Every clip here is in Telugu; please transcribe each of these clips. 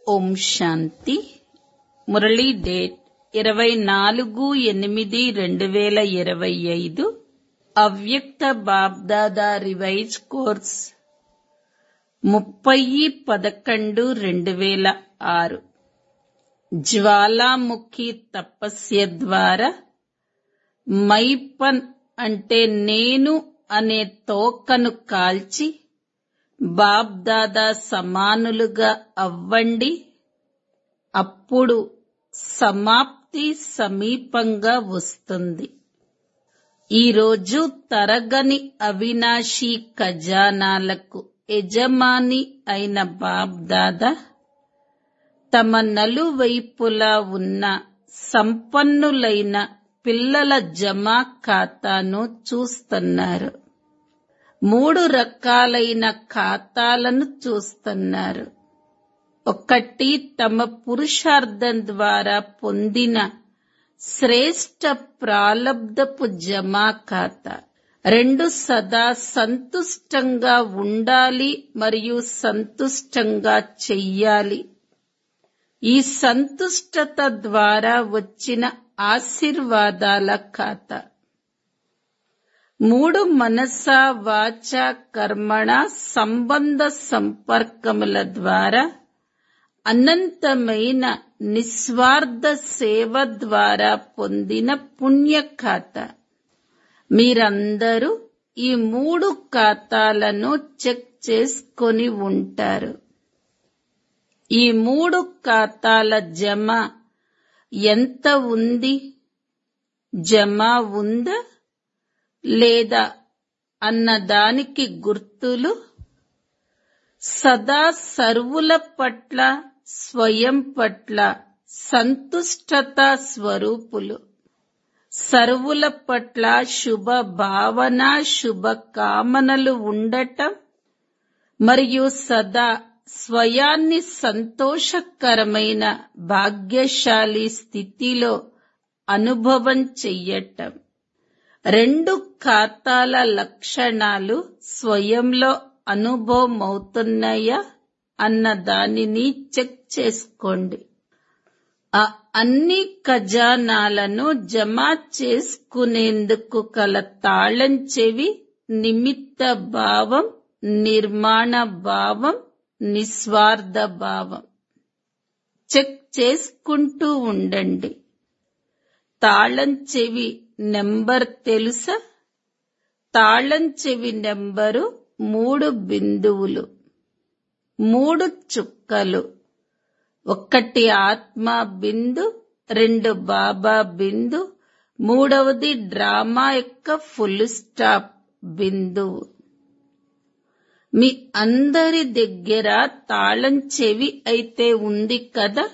ఓం శాంతి మురళీ డేట్ ఇరవై నాలుగు ఎనిమిది రెండు వేల ఇరవై ఐదు అవ్యక్త బాబ్దాదా రివైజ్ కోర్స్ ముప్పై పదకొండు రెండు వేల ఆరు జ్వాలాముఖి తపస్య ద్వారా మైపన్ అంటే నేను అనే తోకను కాల్చి బాబ్దాదా సమానులుగా అవ్వండి అప్పుడు సమాప్తి సమీపంగా వస్తుంది ఈరోజు తరగని అవినాశీ ఖజానాలకు యజమాని అయిన బాబ్దాదా తమ నలువైపులా ఉన్న సంపన్నులైన పిల్లల జమా ఖాతాను చూస్తున్నారు మూడు రకాలైన ఖాతాలను చూస్తున్నారు ఒకటి తమ పురుషార్థం ద్వారా పొందిన శ్రేష్ట ప్రాలబ్ధపు జమా ఖాతా రెండు సదా సంతుష్టంగా ఉండాలి మరియు సంతుష్టంగా చెయ్యాలి ఈ సంతుష్టత ద్వారా వచ్చిన ఆశీర్వాదాల ఖాతా మూడు మనస వాచ కర్మణ సంబంధ సంపర్కముల ద్వారా అనంతమైన నిస్వార్థ సేవ ద్వారా పొందిన పుణ్య ఖాతా మీరందరూ ఈ మూడు ఖాతాలను చెక్ చేసుకొని ఉంటారు ఈ మూడు ఖాతాల జమ ఎంత ఉంది జమ ఉందా లేదా అన్నదానికి గుర్తులు సదా సర్వుల పట్ల స్వయం పట్ల సంతుష్టత స్వరూపులు సర్వుల పట్ల శుభ భావన శుభ కామనలు ఉండటం మరియు సదా స్వయాన్ని సంతోషకరమైన భాగ్యశాలి స్థితిలో అనుభవం చెయ్యటం రెండు ఖాతాల లక్షణాలు స్వయంలో అనుభవమవుతున్నాయా అన్న దానిని చెక్ చేసుకోండి ఆ అన్ని ఖజానాలను జమ చేసుకునేందుకు కల తాళం చెవి నిమిత్త భావం నిర్మాణ భావం నిస్వార్థ భావం చెక్ చేసుకుంటూ ఉండండి తాళం చెవి నెంబర్ తెలుసా తాళం చెవి నెంబరు మూడు బిందువులు మూడు చుక్కలు ఒకటి ఆత్మ బిందు రెండు బాబా బిందు మూడవది డ్రామా యొక్క ఫుల్ స్టాప్ బిందువు మీ అందరి దగ్గర తాళం చెవి అయితే ఉంది కదా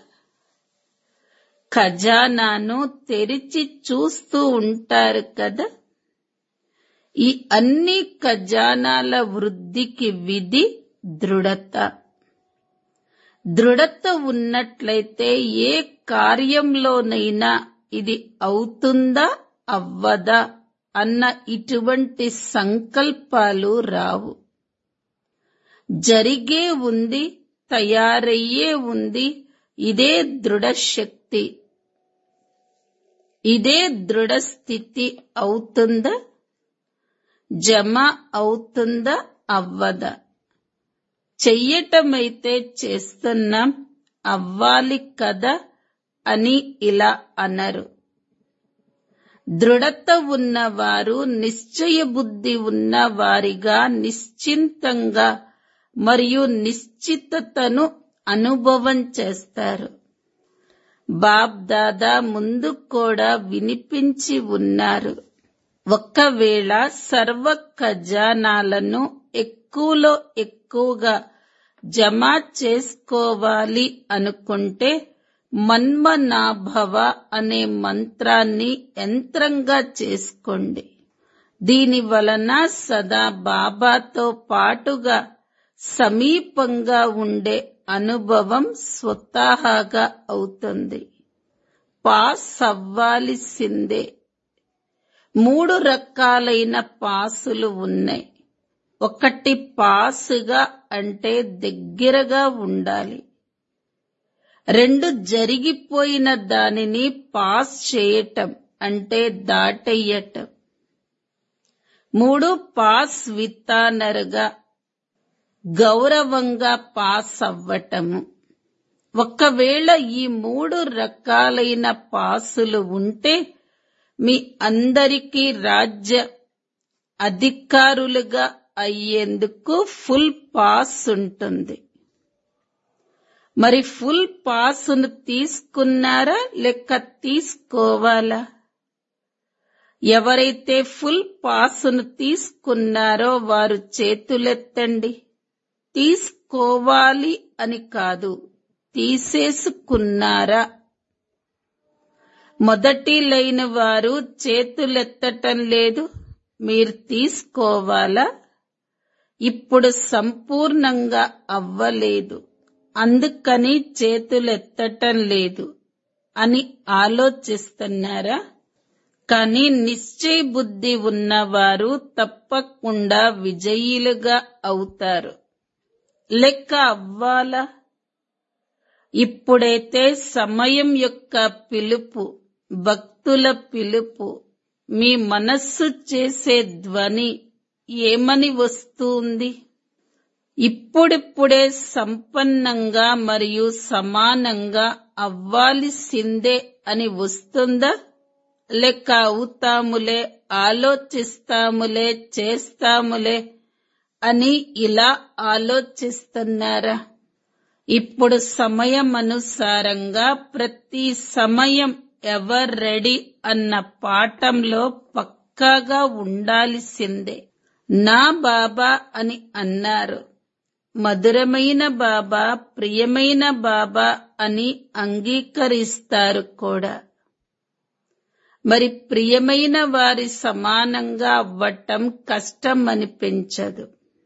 ఖజానాను తెరిచి చూస్తూ ఉంటారు కదా ఈ అన్ని ఖజానాల వృద్ధికి విధి దృఢత దృఢత ఉన్నట్లయితే ఏ కార్యంలోనైనా ఇది అవుతుందా అవ్వదా అన్న ఇటువంటి సంకల్పాలు రావు జరిగే ఉంది తయారయ్యే ఉంది ఇదే దృఢ శక్తి ఇదే దృఢ స్థితి అవుతుందా జమ అవుతుందా అవ్వదా చెయ్యటమైతే చేస్తున్నాం అవ్వాలి కదా అని ఇలా అనరు దృఢత ఉన్నవారు నిశ్చయ బుద్ధి ఉన్న వారిగా నిశ్చింతంగా మరియు నిశ్చితతను అనుభవం చేస్తారు బాబ్ దాదా ముందు కూడా వినిపించి ఉన్నారు ఒకవేళ సర్వ ఖజానాలను ఎక్కువలో ఎక్కువగా జమ చేసుకోవాలి అనుకుంటే మన్మనాభవ అనే మంత్రాన్ని యంత్రంగా చేసుకోండి దీని వలన సదా బాబాతో పాటుగా సమీపంగా ఉండే అనుభవం స్వతహాగా అవుతుంది పాస్ అవ్వాల్సిందే మూడు రకాలైన పాసులు ఉన్నాయి ఒకటి పాసుగా అంటే దగ్గరగా ఉండాలి రెండు జరిగిపోయిన దానిని పాస్ చేయటం అంటే దాటెయ్యటం మూడు పాస్ విత్తానరుగా గౌరవంగా పాస్ అవ్వటము ఒకవేళ ఈ మూడు రకాలైన పాసులు ఉంటే మీ అందరికీ రాజ్య అధికారులుగా అయ్యేందుకు ఫుల్ పాస్ ఉంటుంది మరి ఫుల్ పాసును తీసుకున్నారా లేక తీసుకోవాలా ఎవరైతే ఫుల్ పాసును తీసుకున్నారో వారు చేతులెత్తండి తీసుకోవాలి అని కాదు తీసేసుకున్నారా మొదటి లైన్ వారు చేతులెత్తటం లేదు మీరు తీసుకోవాలా ఇప్పుడు సంపూర్ణంగా అవ్వలేదు అందుకని చేతులెత్తటం లేదు అని ఆలోచిస్తున్నారా కానీ నిశ్చయ బుద్ధి ఉన్నవారు తప్పకుండా విజయీలుగా అవుతారు లెక్క అవ్వాలా ఇప్పుడైతే సమయం యొక్క పిలుపు భక్తుల పిలుపు మీ మనస్సు చేసే ధ్వని ఏమని వస్తుంది ఇప్పుడిప్పుడే సంపన్నంగా మరియు సమానంగా అవ్వాల్సిందే అని వస్తుందా లెక్క అవుతాములే ఆలోచిస్తాములే చేస్తాములే అని ఇలా ఆలోచిస్తున్నారా ఇప్పుడు సమయం అనుసారంగా ప్రతి సమయం ఎవర్ రెడీ అన్న పాఠంలో పక్కాగా ఉండాల్సిందే నా బాబా అని అన్నారు మధురమైన బాబా ప్రియమైన బాబా అని అంగీకరిస్తారు కూడా మరి ప్రియమైన వారి సమానంగా అవ్వటం కష్టం అనిపించదు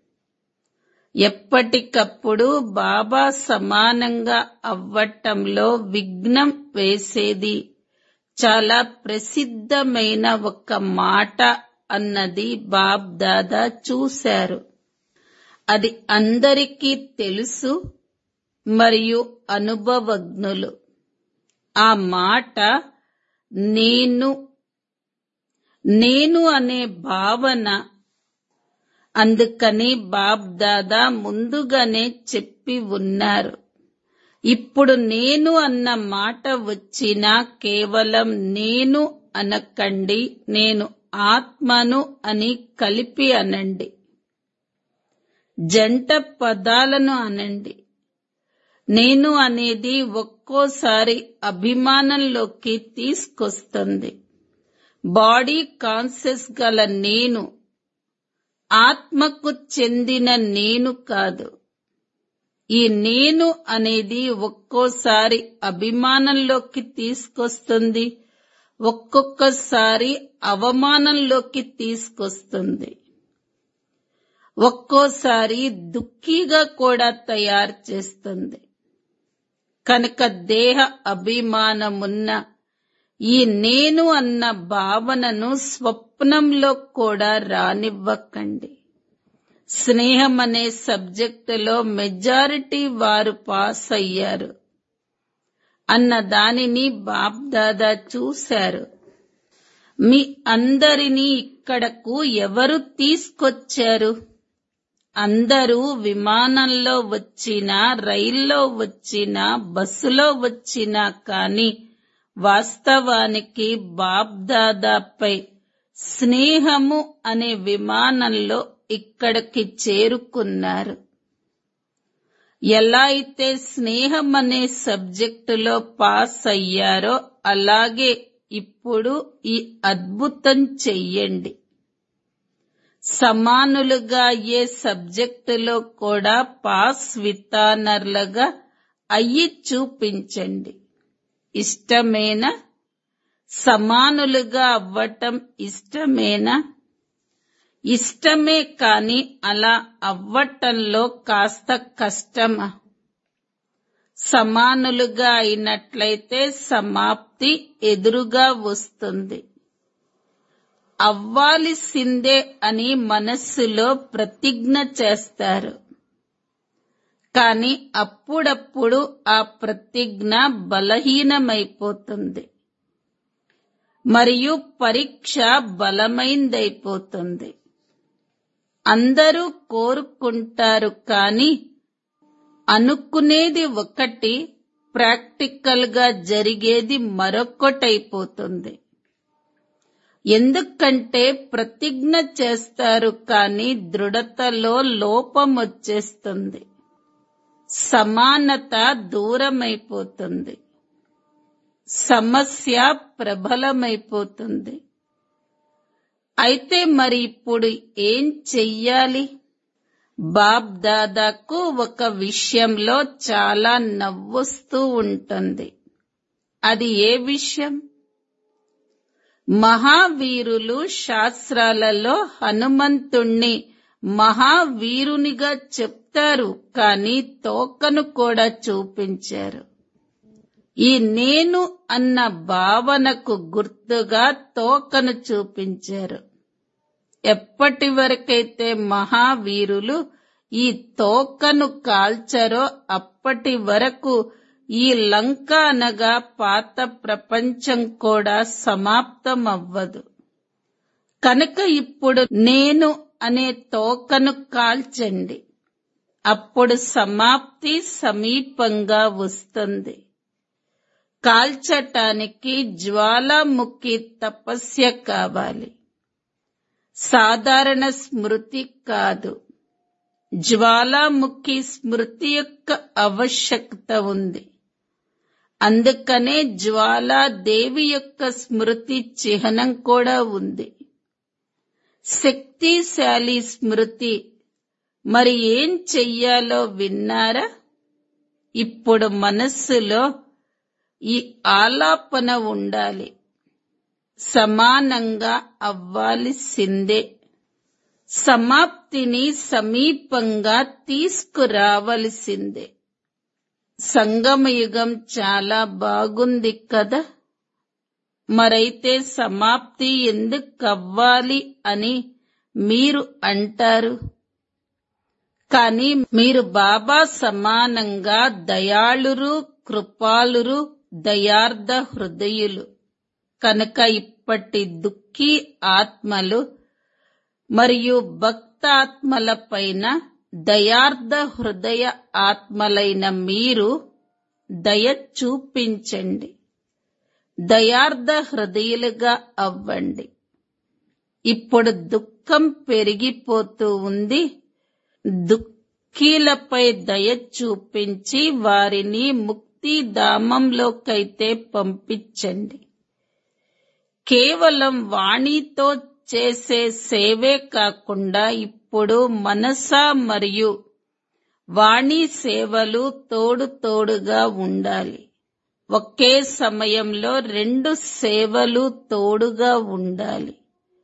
ఎప్పటికప్పుడు బాబా సమానంగా అవ్వటంలో విఘ్నం వేసేది చాలా ప్రసిద్ధమైన ఒక మాట అన్నది బాబ్ దాదా చూశారు అది అందరికీ తెలుసు మరియు అనుభవజ్ఞులు ఆ మాట నేను నేను అనే భావన అందుకని బాబ్ దాదా ముందుగానే చెప్పి ఉన్నారు ఇప్పుడు నేను అన్న మాట వచ్చినా కేవలం నేను అనకండి నేను ఆత్మను అని కలిపి అనండి జంట పదాలను అనండి నేను అనేది ఒక్కోసారి అభిమానంలోకి తీసుకొస్తుంది బాడీ కాన్షియస్ గల నేను ఆత్మకు చెందిన నేను కాదు ఈ నేను అనేది ఒక్కోసారి అభిమానంలోకి తీసుకొస్తుంది ఒక్కొక్కసారి అవమానంలోకి తీసుకొస్తుంది ఒక్కోసారి దుఃఖీగా కూడా తయారు చేస్తుంది కనుక దేహ అభిమానమున్న ఈ నేను అన్న భావనను స్వప్నంలో కూడా రానివ్వకండి స్నేహం అనే సబ్జెక్టులో మెజారిటీ వారు పాస్ అయ్యారు అన్న దానిని బాబ్దాదా చూశారు మీ అందరినీ ఇక్కడకు ఎవరు తీసుకొచ్చారు అందరూ విమానంలో వచ్చినా రైల్లో వచ్చినా బస్సులో వచ్చినా కానీ వాస్తవానికి బాబ్దాదాపై స్నేహము అనే విమానంలో ఇక్కడికి చేరుకున్నారు ఎలా అయితే స్నేహం అనే సబ్జెక్టులో పాస్ అయ్యారో అలాగే ఇప్పుడు ఈ అద్భుతం చెయ్యండి సమానులుగా అయ్యే సబ్జెక్టులో కూడా పాస్ వితానర్లుగా అయ్యి చూపించండి ఇష్టమేనా సమానులుగా అవ్వటం ఇష్టమేనా ఇష్టమే కాని అలా అవ్వటంలో కాస్త కష్టమా సమానులుగా అయినట్లయితే సమాప్తి ఎదురుగా వస్తుంది అవ్వాల్సిందే అని మనస్సులో ప్రతిజ్ఞ చేస్తారు కానీ అప్పుడప్పుడు ఆ ప్రతిజ్ఞ బలహీనమైపోతుంది మరియు పరీక్ష బలమైందైపోతుంది అందరూ కోరుకుంటారు కానీ అనుకునేది ఒకటి ప్రాక్టికల్ గా జరిగేది మరొకటైపోతుంది ఎందుకంటే ప్రతిజ్ఞ చేస్తారు కానీ దృఢతలో లోపం వచ్చేస్తుంది సమానత దూరమైపోతుంది సమస్య ప్రబలమైపోతుంది అయితే మరి ఇప్పుడు ఏం చెయ్యాలి బాబ్ దాదాకు ఒక విషయంలో చాలా నవ్వొస్తూ ఉంటుంది అది ఏ విషయం మహావీరులు శాస్త్రాలలో హనుమంతుణ్ణి మహావీరునిగా చెప్తారు కానీ తోకను కూడా చూపించారు ఈ నేను అన్న భావనకు గుర్తుగా తోకను చూపించారు ఎప్పటి వరకైతే మహావీరులు ఈ తోకను కాల్చరో అప్పటి వరకు ఈ లంక అనగా పాత ప్రపంచం కూడా సమాప్తం అవ్వదు కనుక ఇప్పుడు నేను అనే తోకను కాల్చండి అప్పుడు సమాప్తి సమీపంగా వస్తుంది కాల్చటానికి జ్వాలాముఖి తపస్య కావాలి సాధారణ స్మృతి కాదు జ్వాలాముఖి స్మృతి యొక్క ఆవశ్యకత ఉంది అందుకనే జ్వాలాదేవి యొక్క స్మృతి చిహ్నం కూడా ఉంది శక్తిశాలి స్మృతి మరి ఏం చెయ్యాలో విన్నారా ఇప్పుడు మనస్సులో ఈ ఆలాపన ఉండాలి సమానంగా అవ్వాల్సిందే సమాప్తిని సమీపంగా తీసుకురావలసిందే సంగమయుగం చాలా బాగుంది కదా మరైతే సమాప్తి ఎందుకు అవ్వాలి అని మీరు అంటారు కానీ మీరు బాబా సమానంగా దయాళురు కృపాలురు దయార్థ హృదయులు కనుక ఇప్పటి దుఃఖీ ఆత్మలు మరియు భక్తాత్మలపైన దయార్థ హృదయ ఆత్మలైన మీరు దయ చూపించండి దయార్థ హృదయులుగా అవ్వండి ఇప్పుడు దుఃఖం పెరిగిపోతూ ఉంది దుఃఖీలపై దయ చూపించి వారిని ముక్తిధామంలోకైతే పంపించండి కేవలం వాణితో చేసే సేవే కాకుండా ఇప్పుడు మనస మరియు వాణి సేవలు తోడు తోడుగా ఉండాలి ఒకే సమయంలో రెండు సేవలు తోడుగా ఉండాలి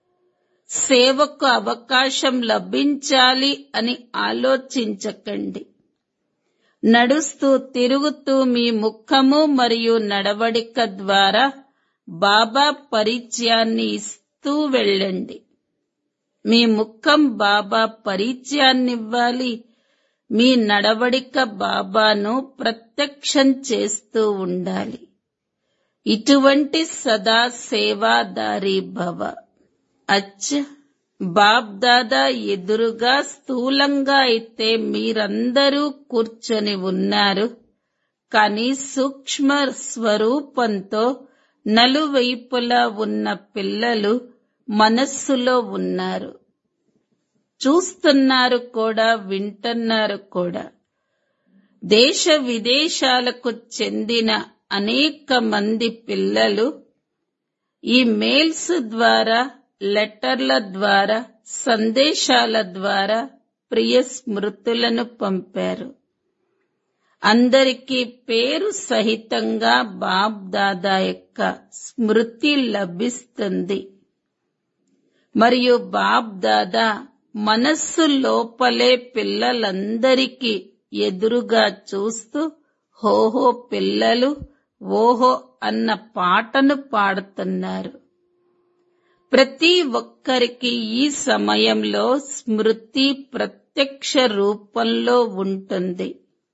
సేవకు అవకాశం లభించాలి అని ఆలోచించకండి నడుస్తూ తిరుగుతూ మీ ముఖము మరియు నడవడిక ద్వారా బాబా పరిచయాన్ని ఇస్తూ వెళ్ళండి మీ ముఖం బాబా పరిచయాన్నివ్వాలి మీ నడవడిక బాబాను ప్రత్యక్షం చేస్తూ ఉండాలి ఇటువంటి సదా సేవాదారి భవ అచ్చ బాబ్ దాదా ఎదురుగా స్థూలంగా అయితే మీరందరూ కూర్చొని ఉన్నారు కానీ సూక్ష్మ స్వరూపంతో నలువైపులా ఉన్న పిల్లలు మనస్సులో ఉన్నారు చూస్తున్నారు కూడా వింటున్నారు కూడా దేశ విదేశాలకు చెందిన అనేక మంది పిల్లలు ఈ మెయిల్స్ ద్వారా లెటర్ల ద్వారా సందేశాల ద్వారా ప్రియ స్మృతులను పంపారు అందరికీ పేరు సహితంగా బాబ్ దాదా యొక్క స్మృతి లభిస్తుంది మరియు బాబ్ దాదా మనస్సు లోపలే పిల్లలందరికీ ఎదురుగా చూస్తూ హోహో పిల్లలు ఓహో అన్న పాటను పాడుతున్నారు ప్రతి ఒక్కరికి ఈ సమయంలో స్మృతి ప్రత్యక్ష రూపంలో ఉంటుంది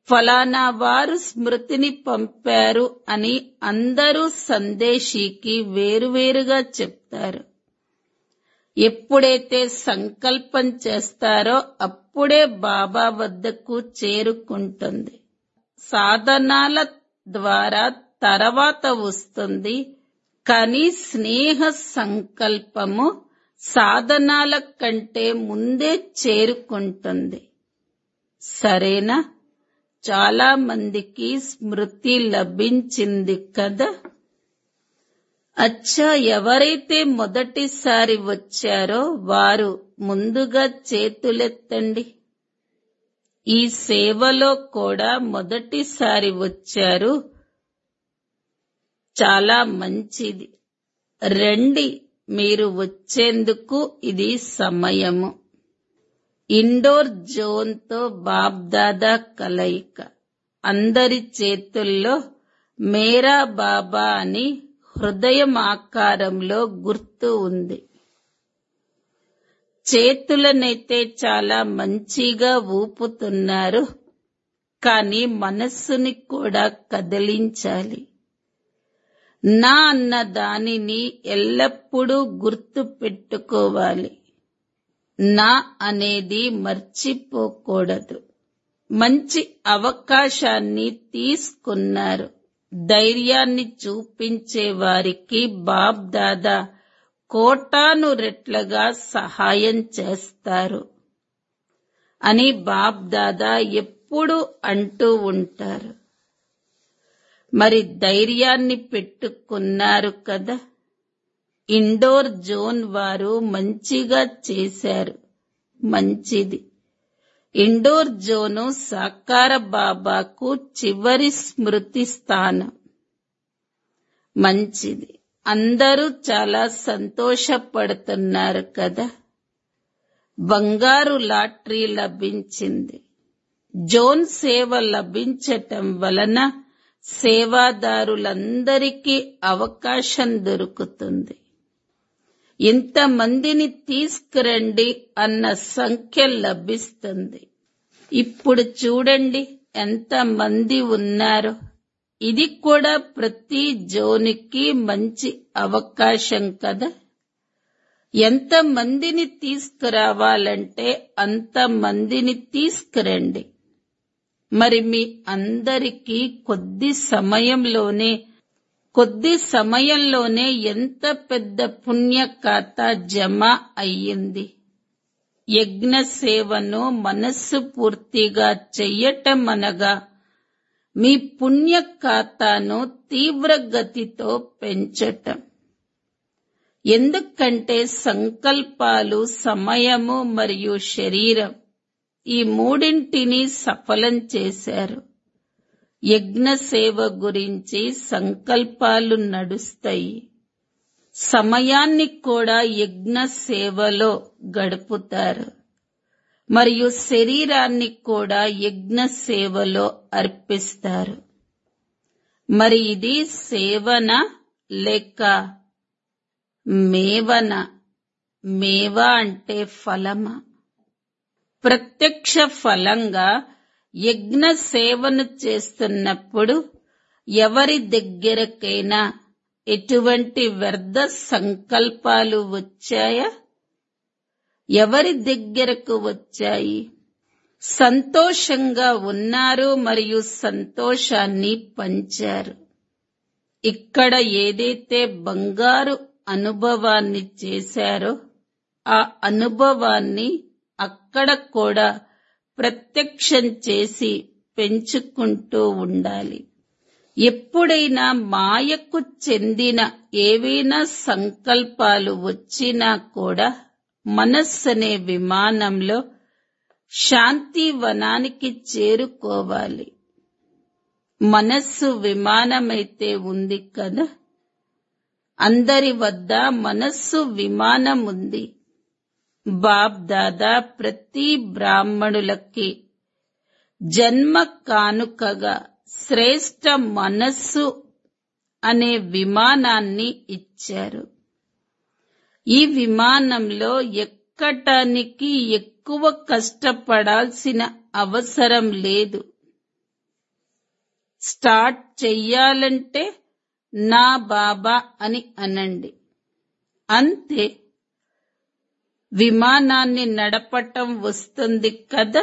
ఫలానా వారు స్మృతిని పంపారు అని అందరూ సందేశీకి వేరువేరుగా చెప్తారు ఎప్పుడైతే సంకల్పం చేస్తారో అప్పుడే బాబా వద్దకు చేరుకుంటుంది సాధనాల ద్వారా తర్వాత వస్తుంది కానీ స్నేహ సంకల్పము సాధనాల కంటే ముందే చేరుకుంటుంది సరేనా చాలా మందికి స్మృతి లభించింది కదా అచ్చా ఎవరైతే మొదటిసారి వచ్చారో వారు ముందుగా చేతులెత్తండి ఈ సేవలో కూడా మొదటిసారి వచ్చారు చాలా మంచిది రండి మీరు వచ్చేందుకు ఇది సమయము ఇండోర్ జోన్తో బాబ్దాదా కలయిక అందరి చేతుల్లో మేరా బాబా అని హృదయం ఆకారంలో గుర్తు ఉంది చేతులనైతే చాలా మంచిగా ఊపుతున్నారు కానీ మనస్సుని కూడా కదిలించాలి నా అన్న దానిని ఎల్లప్పుడూ గుర్తు పెట్టుకోవాలి నా అనేది మర్చిపోకూడదు మంచి అవకాశాన్ని తీసుకున్నారు ధైర్యాన్ని చూపించే వారికి బాబ్ దాదా కోటాను రెట్లుగా సహాయం చేస్తారు అని బాబ్ దాదా ఎప్పుడు అంటూ ఉంటారు మరి ధైర్యాన్ని పెట్టుకున్నారు కదా ఇండోర్ జోన్ వారు మంచిగా చేశారు మంచిది ఇండోర్ జోను సాకార బాబాకు చివరి స్మృతి స్థానం మంచిది అందరూ చాలా సంతోషపడుతున్నారు కదా బంగారు లాటరీ లభించింది జోన్ సేవ లభించటం వలన సేవాదారులందరికీ అవకాశం దొరుకుతుంది ఇంతమందిని తీసుకురండి అన్న సంఖ్య లభిస్తుంది ఇప్పుడు చూడండి ఎంత మంది ఉన్నారు ఇది కూడా ప్రతి జోనికి మంచి అవకాశం కదా ఎంత మందిని తీసుకురావాలంటే అంత మందిని తీసుకురండి మరి మీ అందరికీ కొద్ది సమయంలోనే కొద్ది సమయంలోనే ఎంత పెద్ద పుణ్య ఖాతా జమ అయ్యింది యజ్ఞ సేవను మనస్సు పూర్తిగా చెయ్యటం అనగా మీ పుణ్య ఖాతాను తీవ్ర గతితో పెంచటం ఎందుకంటే సంకల్పాలు సమయము మరియు శరీరం ఈ మూడింటిని సఫలం చేశారు యజ్ఞ సేవ గురించి సంకల్పాలు నడుస్తాయి సమయాన్ని కూడా యజ్ఞ సేవలో గడుపుతారు మరియు శరీరాన్ని కూడా యజ్ఞ సేవలో అర్పిస్తారు మరి ఇది సేవన లేక మేవన మేవా అంటే ఫలమా ప్రత్యక్ష ఫలంగా యజ్ఞ సేవను చేస్తున్నప్పుడు ఎవరి దగ్గరకైనా ఎటువంటి వ్యర్థ సంకల్పాలు వచ్చాయా ఎవరి దగ్గరకు వచ్చాయి సంతోషంగా ఉన్నారు మరియు సంతోషాన్ని పంచారు ఇక్కడ ఏదైతే బంగారు అనుభవాన్ని చేశారో ఆ అనుభవాన్ని అక్కడ కూడా ప్రత్యక్షం చేసి పెంచుకుంటూ ఉండాలి ఎప్పుడైనా మాయకు చెందిన ఏవైనా సంకల్పాలు వచ్చినా కూడా మనస్సనే విమానంలో శాంతి వనానికి చేరుకోవాలి మనస్సు విమానమైతే ఉంది కదా అందరి వద్ద మనస్సు విమానం ఉంది బాబ్ దాదా ప్రతి బ్రాహ్మణులకి జన్మ కానుకగా శ్రేష్ట మనస్సు అనే విమానాన్ని ఇచ్చారు ఈ విమానంలో ఎక్కటానికి ఎక్కువ కష్టపడాల్సిన అవసరం లేదు స్టార్ట్ చెయ్యాలంటే నా బాబా అని అనండి అంతే విమానాన్ని నడపటం వస్తుంది కదా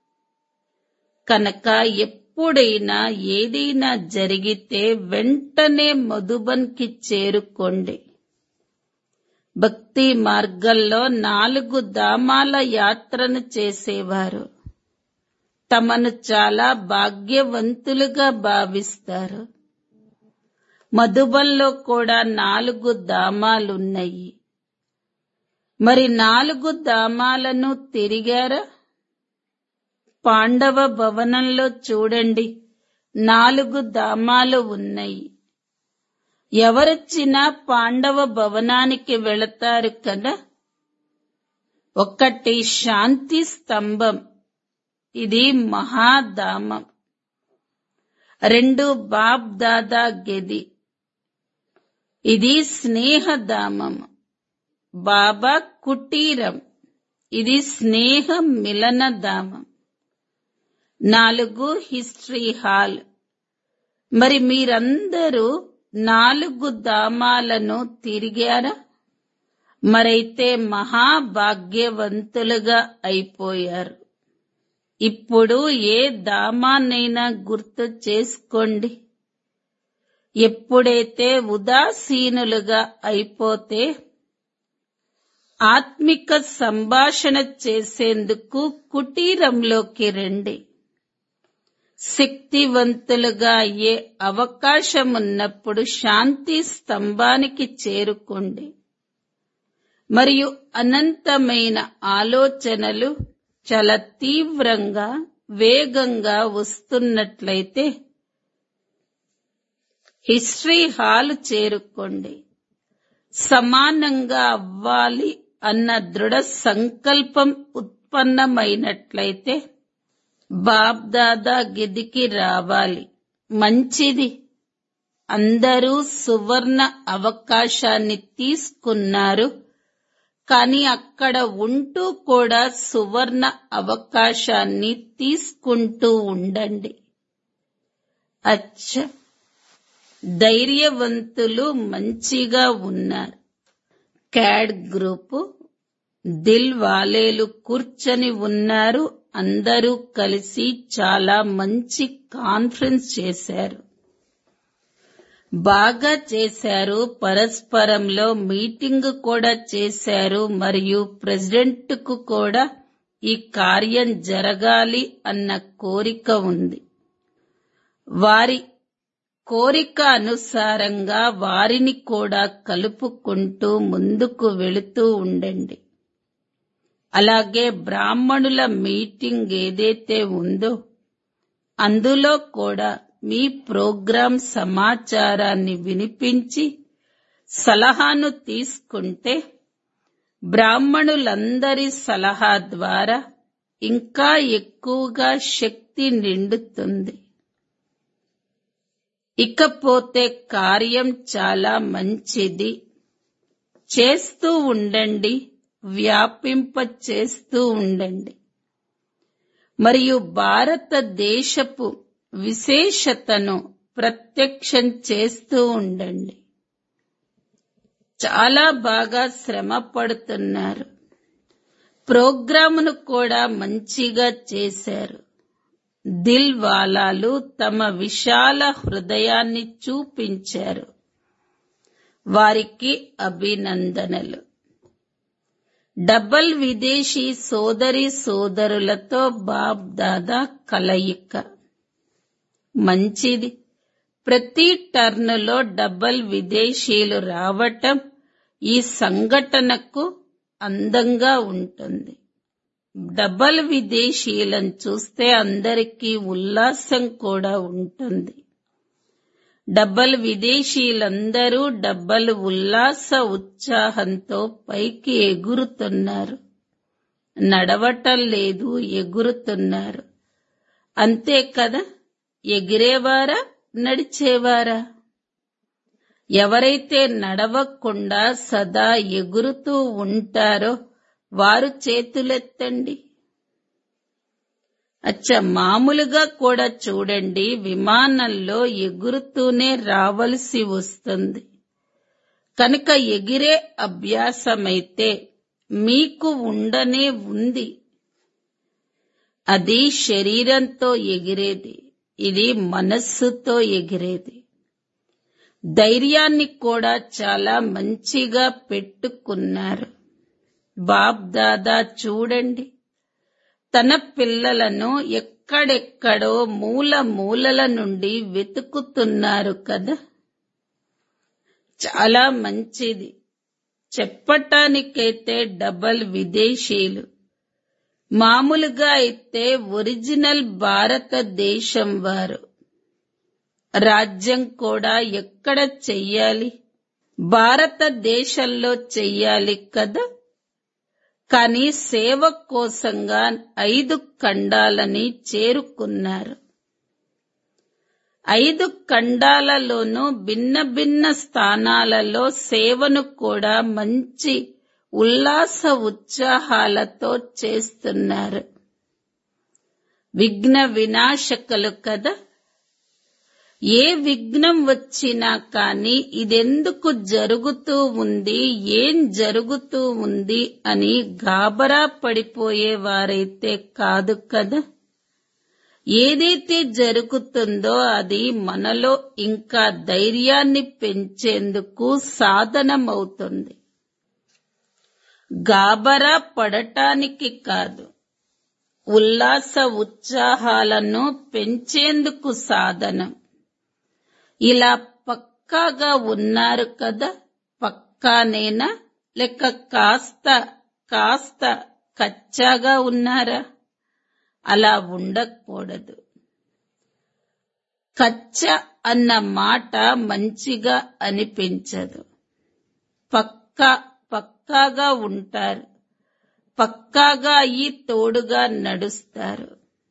కనుక ఎప్పుడైనా ఏదైనా జరిగితే వెంటనే మధుబన్కి చేరుకోండి భక్తి మార్గంలో నాలుగు ధామాల యాత్రను చేసేవారు తమను చాలా భాగ్యవంతులుగా భావిస్తారు మధుబన్లో కూడా నాలుగు ధామాలున్నాయి మరి నాలుగు ధామాలను తిరిగారా పాండవ భవనంలో చూడండి నాలుగు ధామాలు ఉన్నాయి ఎవరొచ్చినా పాండవ భవనానికి వెళతారు కదా ఒకటి శాంతి స్తంభం ఇది మహాధామం రెండు బాబ్ దాదా గెది ఇది స్నేహధామం బాబా కుటీరం ఇది స్నేహ మిలనధామం నాలుగు హిస్టరీ హాల్ మరి మీరందరూ నాలుగు ధామాలను తిరిగారా మరైతే మహాభాగ్యవంతులుగా అయిపోయారు ఇప్పుడు ఏ ధామాన్నైనా గుర్తు చేసుకోండి ఎప్పుడైతే ఉదాసీనులుగా అయిపోతే ఆత్మిక సంభాషణ చేసేందుకు కుటీరంలోకి రండి శక్తివంతులుగా అయ్యే అవకాశం ఉన్నప్పుడు శాంతి స్తంభానికి చేరుకోండి మరియు అనంతమైన ఆలోచనలు చాలా తీవ్రంగా వేగంగా వస్తున్నట్లయితే హిస్టరీ హాల్ చేరుకోండి సమానంగా అవ్వాలి అన్న దృఢ సంకల్పం ఉత్పన్నమైనట్లయితే బాబ్ దాదా గిదికి రావాలి మంచిది అందరూ సువర్ణ అవకాశాన్ని తీసుకున్నారు కానీ అక్కడ ఉంటూ కూడా సువర్ణ అవకాశాన్ని తీసుకుంటూ ఉండండి అచ్చ ధైర్యవంతులు మంచిగా ఉన్నారు క్యాడ్ గ్రూపు దిల్ వాలేలు కూర్చొని ఉన్నారు అందరూ కలిసి చాలా మంచి కాన్ఫరెన్స్ చేశారు బాగా చేశారు పరస్పరంలో మీటింగ్ కూడా చేశారు మరియు ప్రెసిడెంట్ కు కూడా ఈ కార్యం జరగాలి అన్న కోరిక ఉంది వారి కోరిక అనుసారంగా వారిని కూడా కలుపుకుంటూ ముందుకు వెళుతూ ఉండండి అలాగే బ్రాహ్మణుల మీటింగ్ ఏదైతే ఉందో అందులో కూడా మీ ప్రోగ్రాం సమాచారాన్ని వినిపించి సలహాను తీసుకుంటే బ్రాహ్మణులందరి సలహా ద్వారా ఇంకా ఎక్కువగా శక్తి నిండుతుంది ఇకపోతే కార్యం చాలా మంచిది చేస్తూ ఉండండి వ్యాపింప చేస్తూ ఉండండి మరియు భారతదేశపు విశేషతను ప్రత్యక్షం చేస్తూ ఉండండి చాలా బాగా శ్రమ పడుతున్నారు ప్రోగ్రామును కూడా మంచిగా చేశారు దిల్ వాలాలు తమ విశాల హృదయాన్ని చూపించారు వారికి అభినందనలు డబల్ విదేశీ సోదరి సోదరులతో బాబ్ దాదా కలయిక మంచిది ప్రతి టర్నులో డబల్ విదేశీయులు రావటం ఈ సంఘటనకు అందంగా ఉంటుంది డబల్ విదేశీయులను చూస్తే అందరికీ ఉల్లాసం కూడా ఉంటుంది డబ్బల్ విదేశీయులందరూ డబ్బలు ఉల్లాస ఉత్సాహంతో పైకి ఎగురుతున్నారు నడవటం లేదు ఎగురుతున్నారు అంతే కదా ఎగిరేవారా నడిచేవారా ఎవరైతే నడవకుండా సదా ఎగురుతూ ఉంటారో వారు చేతులెత్తండి అచ్చ మామూలుగా కూడా చూడండి విమానంలో ఎగురుతూనే రావలసి వస్తుంది కనుక ఎగిరే అభ్యాసమైతే మీకు ఉండనే ఉంది అది శరీరంతో ఎగిరేది ఇది మనస్సుతో ఎగిరేది ధైర్యాన్ని కూడా చాలా మంచిగా పెట్టుకున్నారు బాబ్ దాదా చూడండి తన పిల్లలను ఎక్కడెక్కడో మూల మూలల నుండి వెతుకుతున్నారు కదా చాలా మంచిది చెప్పటానికైతే డబల్ విదేశీయులు మామూలుగా అయితే ఒరిజినల్ భారతదేశం వారు రాజ్యం కూడా ఎక్కడ చెయ్యాలి భారతదేశంలో చెయ్యాలి కదా కానీ సేవ కోసంగా ఐదు ఖండాలని చేరుకున్నారు ఐదు ఖండాలలోనూ భిన్న భిన్న స్థానాలలో సేవను కూడా మంచి ఉల్లాస ఉత్సాహాలతో చేస్తున్నారు విఘ్న వినాశకులు కదా ఏ విఘ్నం వచ్చినా కాని ఇదెందుకు జరుగుతూ ఉంది ఏం జరుగుతూ ఉంది అని గాబరా పడిపోయేవారైతే కాదు కదా ఏదైతే జరుగుతుందో అది మనలో ఇంకా ధైర్యాన్ని పెంచేందుకు సాధనమవుతుంది గాబరా పడటానికి కాదు ఉల్లాస ఉత్సాహాలను పెంచేందుకు సాధనం ఇలా పక్కాగా ఉన్నారు కదా పక్కానేనా లేక కాస్త కాస్త కచ్చాగా ఉన్నారా అలా ఉండకూడదు కచ్చ అన్న మాట మంచిగా అనిపించదు పక్కా పక్కాగా ఉంటారు పక్కాగా అయ్యి తోడుగా నడుస్తారు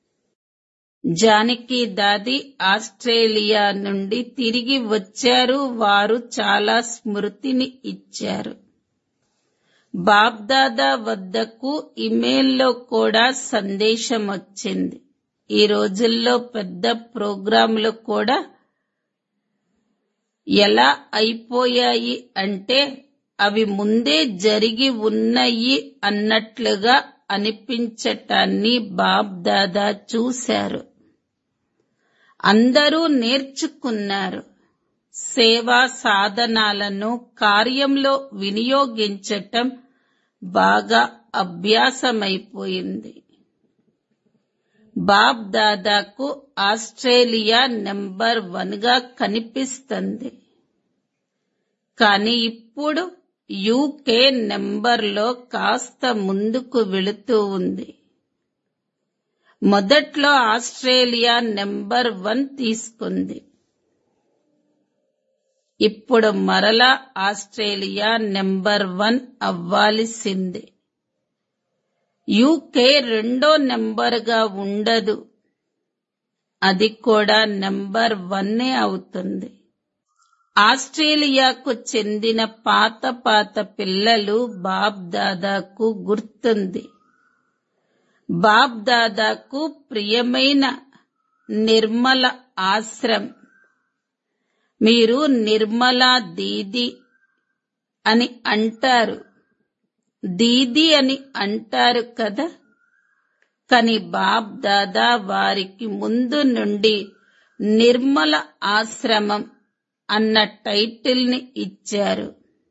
జానకి దాది ఆస్ట్రేలియా నుండి తిరిగి వచ్చారు వారు చాలా స్మృతిని ఇచ్చారు బాబ్దాదా వద్దకు ఇమెయిల్లో కూడా సందేశం వచ్చింది ఈ రోజుల్లో పెద్ద ప్రోగ్రాంలు కూడా ఎలా అయిపోయాయి అంటే అవి ముందే జరిగి ఉన్నాయి అన్నట్లుగా అనిపించటాన్ని బాబ్దాదా చూశారు అందరూ నేర్చుకున్నారు సేవా సాధనాలను కార్యంలో వినియోగించటం బాగా అభ్యాసమైపోయింది బాబ్ దాదాకు ఆస్ట్రేలియా నెంబర్ వన్ గా కనిపిస్తుంది కానీ ఇప్పుడు యూకే నెంబర్లో కాస్త ముందుకు వెళుతూ ఉంది మొదట్లో ఆస్ట్రేలియా నెంబర్ వన్ తీసుకుంది ఇప్పుడు మరలా ఆస్ట్రేలియా నెంబర్ వన్ అవ్వాల్సిందే యూకే రెండో నెంబర్గా ఉండదు అది కూడా నెంబర్ వన్నే అవుతుంది ఆస్ట్రేలియాకు చెందిన పాత పాత పిల్లలు బాబ్ దాదాకు గుర్తుంది బాబ్ దాదాకు ప్రియమైన నిర్మల ఆశ్రమ్ మీరు నిర్మలా దీది అని అంటారు దీది అని అంటారు కదా కాని బాబ్ దాదా వారికి ముందు నుండి నిర్మల ఆశ్రమం అన్న టైటిల్ ని ఇచ్చారు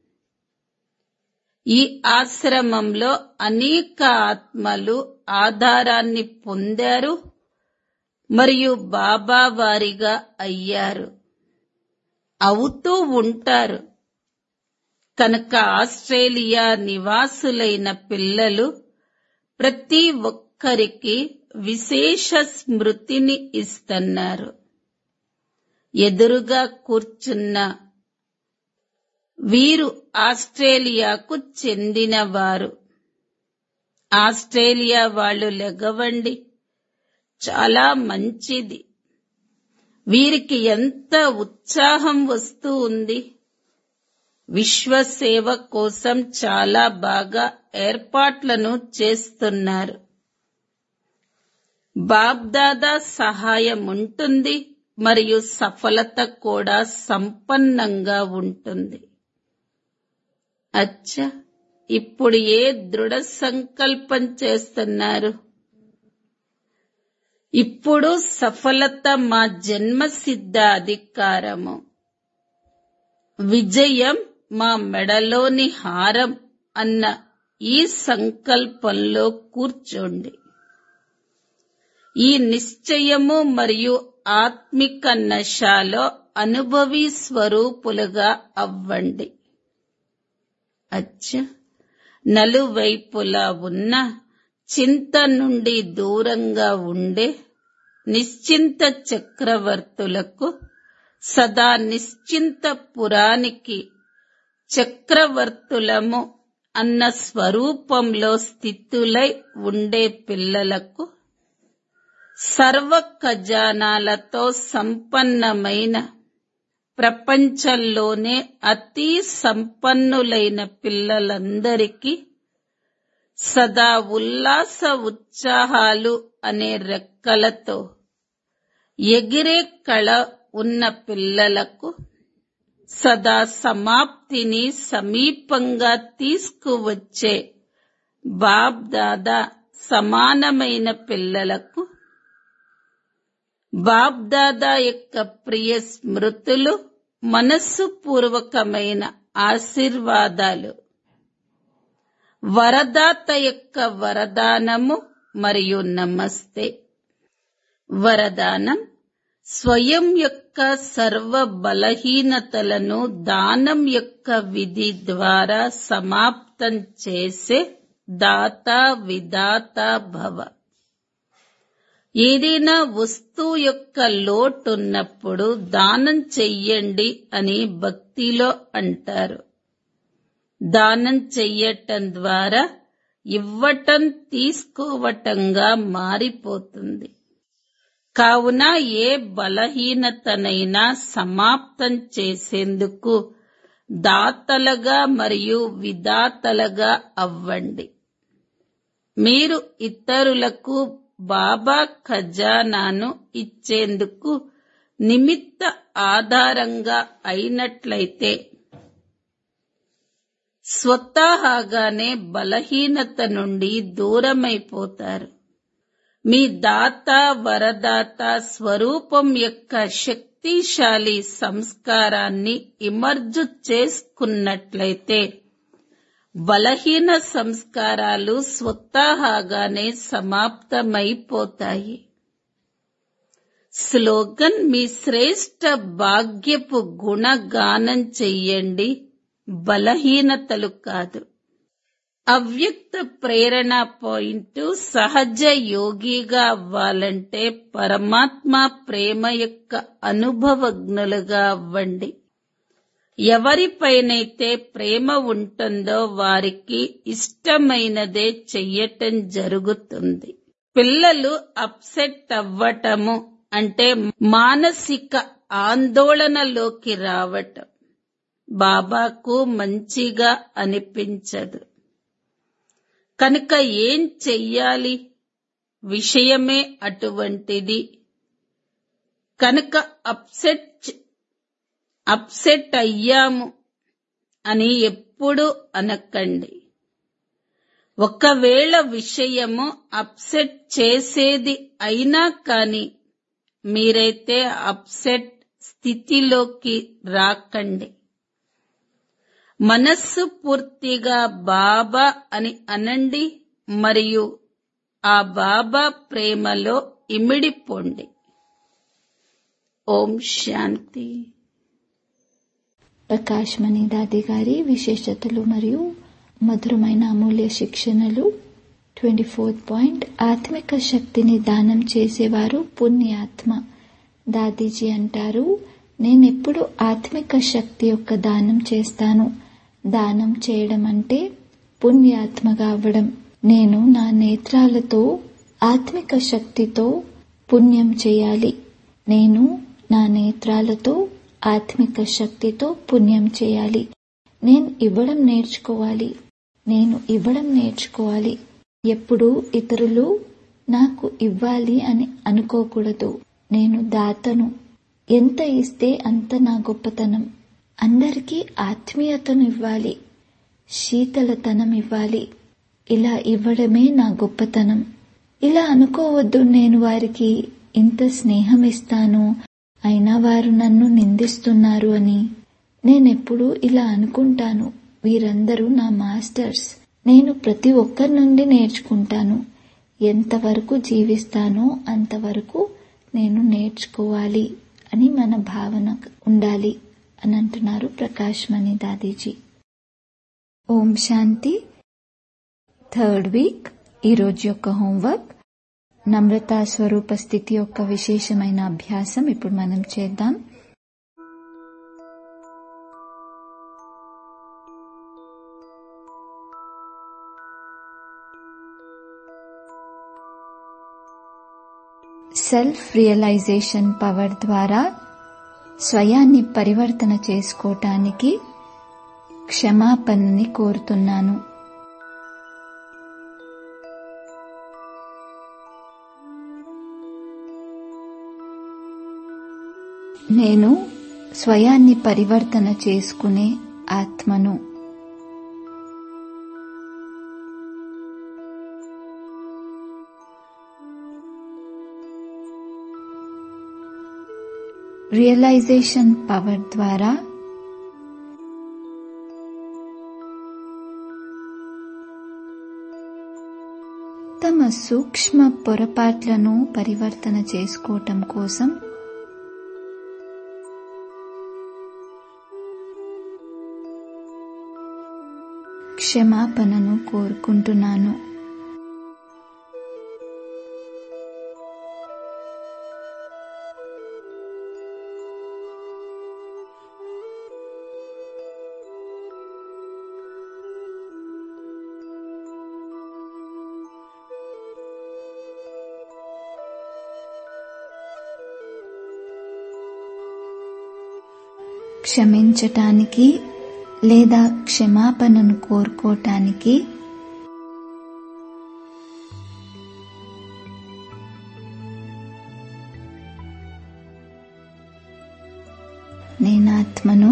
ఈ ఆశ్రమంలో అనేక ఆత్మలు ఆధారాన్ని పొందారు మరియు బాబా వారిగా అయ్యారు అవుతూ ఉంటారు కనుక ఆస్ట్రేలియా నివాసులైన పిల్లలు ప్రతి ఒక్కరికి విశేష స్మృతిని ఇస్తున్నారు ఎదురుగా కూర్చున్న వీరు ఆస్ట్రేలియాకు చెందినవారు ఆస్ట్రేలియా వాళ్ళు లెగవండి చాలా మంచిది వీరికి ఎంత ఉత్సాహం వస్తూ ఉంది విశ్వసేవ కోసం చాలా బాగా ఏర్పాట్లను చేస్తున్నారు బాబ్దాదా సహాయం ఉంటుంది మరియు సఫలత కూడా సంపన్నంగా ఉంటుంది అచ్చా ఇప్పుడు ఏ దృఢ సంకల్పం చేస్తున్నారు ఇప్పుడు సఫలత మా జన్మసిద్ధ అధికారము విజయం మా మెడలోని హారం అన్న ఈ సంకల్పంలో కూర్చోండి ఈ నిశ్చయము మరియు ఆత్మిక నశాలో అనుభవి స్వరూపులుగా అవ్వండి అచ్చ నలువైపులా ఉన్న చింత నుండి దూరంగా ఉండే నిశ్చింత చక్రవర్తులకు సదా నిశ్చింత పురానికి చక్రవర్తులము అన్న స్వరూపంలో స్థితులై ఉండే పిల్లలకు సర్వ ఖజానాలతో సంపన్నమైన ప్రపంచంలోనే అతి సంపన్నులైన పిల్లలందరికీ సదా ఉల్లాస ఉత్సాహాలు అనే రెక్కలతో ఎగిరే కళ ఉన్న పిల్లలకు సదా సమాప్తిని సమీపంగా తీసుకువచ్చే బాబ్ దాదా సమానమైన పిల్లలకు బాబ్ దాదా యొక్క ప్రియ స్మృతులు మనస్సు పూర్వకమైన ఆశీర్వాదాలు వరదాత యొక్క వరదానము మరియు నమస్తే వరదానం స్వయం యొక్క సర్వ బలహీనతలను దానం యొక్క విధి ద్వారా సమాప్తం చేసే దాత విదాత భవ ఏదైనా వస్తువు యొక్క లోటున్నప్పుడు దానం చెయ్యండి అని భక్తిలో అంటారు దానం చెయ్యటం ద్వారా ఇవ్వటం తీసుకోవటంగా మారిపోతుంది కావున ఏ బలహీనతనైనా సమాప్తం చేసేందుకు దాతలుగా మరియు విదాతలుగా అవ్వండి మీరు ఇతరులకు బాబా ఖజానాను ఇచ్చేందుకు నిమిత్త ఆధారంగా అయినట్లయితే స్వతహాగానే బలహీనత నుండి దూరమైపోతారు మీ దాత వరదాత స్వరూపం యొక్క శక్తిశాలి సంస్కారాన్ని ఇమర్జు చేసుకున్నట్లయితే బలహీన సంస్కారాలు స్వతహాగానే సమాప్తమైపోతాయి స్లోగన్ మీ శ్రేష్ట భాగ్యపు గుణగానం చెయ్యండి బలహీనతలు కాదు అవ్యక్త ప్రేరణ పాయింట్ సహజ యోగిగా అవ్వాలంటే పరమాత్మ ప్రేమ యొక్క అనుభవజ్ఞులుగా అవ్వండి ఎవరిపైనైతే ప్రేమ ఉంటుందో వారికి ఇష్టమైనదే చెయ్యటం జరుగుతుంది పిల్లలు అప్సెట్ అవ్వటము అంటే మానసిక ఆందోళనలోకి రావటం బాబాకు మంచిగా అనిపించదు కనుక ఏం చెయ్యాలి విషయమే అటువంటిది కనుక అప్సెట్ అప్సెట్ అయ్యాము అని ఎప్పుడు అనకండి ఒకవేళ విషయము అప్సెట్ చేసేది అయినా కాని మీరైతే అప్సెట్ స్థితిలోకి రాకండి మనస్సు పూర్తిగా బాబా అని అనండి మరియు ఆ బాబా ప్రేమలో ఇమిడిపోండి ఓం శాంతి ప్రకాష్ మణి దాది గారి విశేషతలు మరియు మధురమైన అమూల్య శిక్షణలు ట్వంటీ ఫోర్త్ పాయింట్ ఆత్మిక శక్తిని దానం చేసేవారు పుణ్యాత్మ దాదీజీ అంటారు నేనెప్పుడు ఆత్మిక శక్తి యొక్క దానం చేస్తాను దానం చేయడం అంటే పుణ్యాత్మగా అవ్వడం నేను నా నేత్రాలతో ఆత్మిక శక్తితో పుణ్యం చేయాలి నేను నా నేత్రాలతో ఆత్మిక శక్తితో పుణ్యం చేయాలి నేను ఇవ్వడం నేర్చుకోవాలి నేను ఇవ్వడం నేర్చుకోవాలి ఎప్పుడు ఇతరులు నాకు ఇవ్వాలి అని అనుకోకూడదు నేను దాతను ఎంత ఇస్తే అంత నా గొప్పతనం అందరికీ ఆత్మీయతను ఇవ్వాలి శీతలతనం ఇవ్వాలి ఇలా ఇవ్వడమే నా గొప్పతనం ఇలా అనుకోవద్దు నేను వారికి ఇంత స్నేహం ఇస్తాను అయినా వారు నన్ను నిందిస్తున్నారు అని నేనెప్పుడు ఇలా అనుకుంటాను వీరందరూ నా మాస్టర్స్ నేను ప్రతి ఒక్కరి నుండి నేర్చుకుంటాను ఎంతవరకు జీవిస్తానో అంతవరకు నేను నేర్చుకోవాలి అని మన భావన ఉండాలి అని అంటున్నారు ప్రకాష్ మణి దాదీజీ ఓం శాంతి థర్డ్ వీక్ ఈరోజు యొక్క హోంవర్క్ నమ్రతా స్వరూప స్థితి యొక్క విశేషమైన అభ్యాసం ఇప్పుడు మనం చేద్దాం సెల్ఫ్ రియలైజేషన్ పవర్ ద్వారా స్వయాన్ని పరివర్తన చేసుకోవటానికి క్షమాపణని కోరుతున్నాను నేను స్వయాన్ని పరివర్తన చేసుకునే ఆత్మను రియలైజేషన్ పవర్ ద్వారా తమ సూక్ష్మ పొరపాట్లను పరివర్తన చేసుకోవటం కోసం క్షమాపణను కోరుకుంటున్నాను క్షమించటానికి లేదా క్షమాపణను కోరుకోవటానికి నేనాత్మను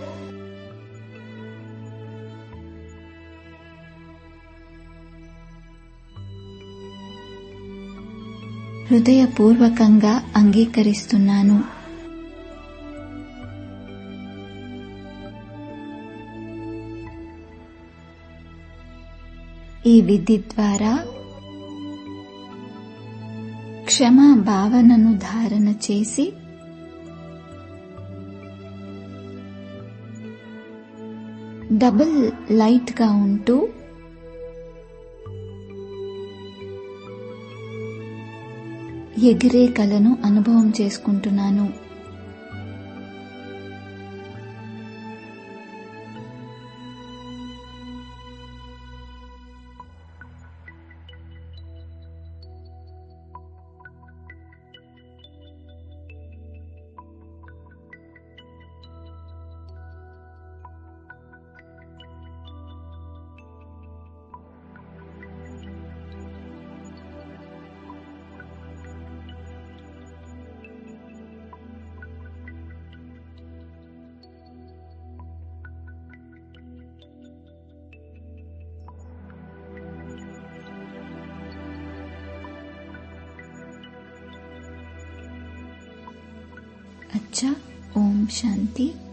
హృదయపూర్వకంగా అంగీకరిస్తున్నాను ఈ విధి ద్వారా క్షమా భావనను ధారణ చేసి డబుల్ లైట్ గా ఉంటూ ఎగిరే కలను అనుభవం చేసుకుంటున్నాను अच्छा ओम शांति